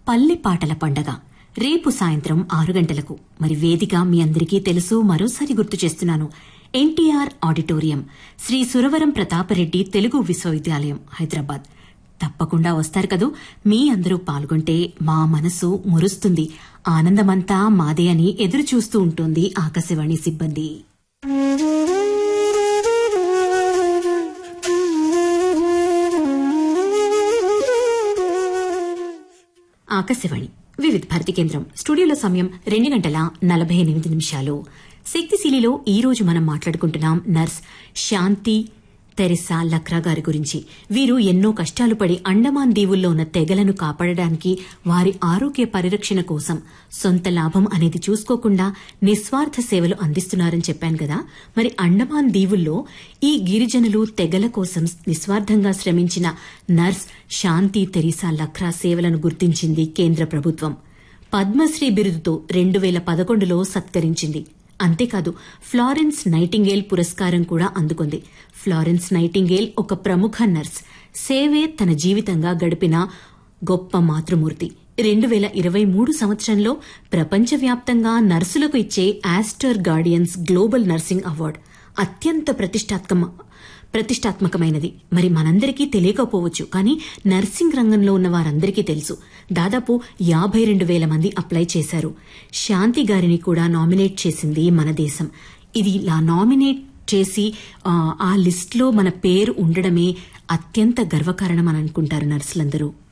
పల్లె పాటల పండగ రేపు సాయంత్రం ఆరు గంటలకు మరి వేదిక మీ అందరికీ తెలుసు మరోసారి గుర్తు చేస్తున్నాను ఎన్టీఆర్ ఆడిటోరియం శ్రీ సురవరం ప్రతాపరెడ్డి తెలుగు విశ్వవిద్యాలయం హైదరాబాద్ తప్పకుండా వస్తారు కదూ మీ అందరూ పాల్గొంటే మా మనసు మురుస్తుంది ఆనందమంతా మాదే అని ఎదురు చూస్తూ ఉంటుంది ఆకాశవాణి సిబ్బంది ఆకాశవాణి వివిధ భారతి కేంద్రం స్టూడియోలో సమయం రెండు గంటల నలభై ఎనిమిది నిమిషాలు శక్తిశీలిలో ఈ రోజు మనం మాట్లాడుకుంటున్నాం నర్స్ శాంతి తెరెసా లక్రా గారి గురించి వీరు ఎన్నో కష్టాలు పడి అండమాన్ దీవుల్లో ఉన్న తెగలను కాపాడడానికి వారి ఆరోగ్య పరిరక్షణ కోసం సొంత లాభం అనేది చూసుకోకుండా నిస్వార్థ సేవలు అందిస్తున్నారని చెప్పాను కదా మరి అండమాన్ దీవుల్లో ఈ గిరిజనులు తెగల కోసం నిస్వార్థంగా శ్రమించిన నర్స్ శాంతి తెరీసా లక్రా సేవలను గుర్తించింది కేంద్ర ప్రభుత్వం పద్మశ్రీ బిరుదుతో రెండు వేల పదకొండులో సత్కరించింది అంతేకాదు ఫ్లారెన్స్ నైటింగేల్ పురస్కారం కూడా అందుకుంది ఫ్లారెన్స్ నైటింగేల్ ఒక ప్రముఖ నర్స్ సేవే తన జీవితంగా గడిపిన గొప్ప మాతృమూర్తి రెండు వేల ఇరవై మూడు సంవత్సరంలో ప్రపంచవ్యాప్తంగా నర్సులకు ఇచ్చే Aster Guardians global nursing award అత్యంత ప్రతిష్టాత్మక ప్రతిష్టాత్మకమైనది మరి మనందరికీ తెలియకపోవచ్చు కానీ నర్సింగ్ రంగంలో ఉన్న వారందరికీ తెలుసు దాదాపు యాభై రెండు వేల మంది అప్లై చేశారు శాంతి గారిని కూడా నామినేట్ చేసింది మన దేశం ఇది ఇలా నామినేట్ చేసి ఆ లిస్ట్లో మన పేరు ఉండడమే అత్యంత గర్వకారణం అని అనుకుంటారు నర్సులందరూ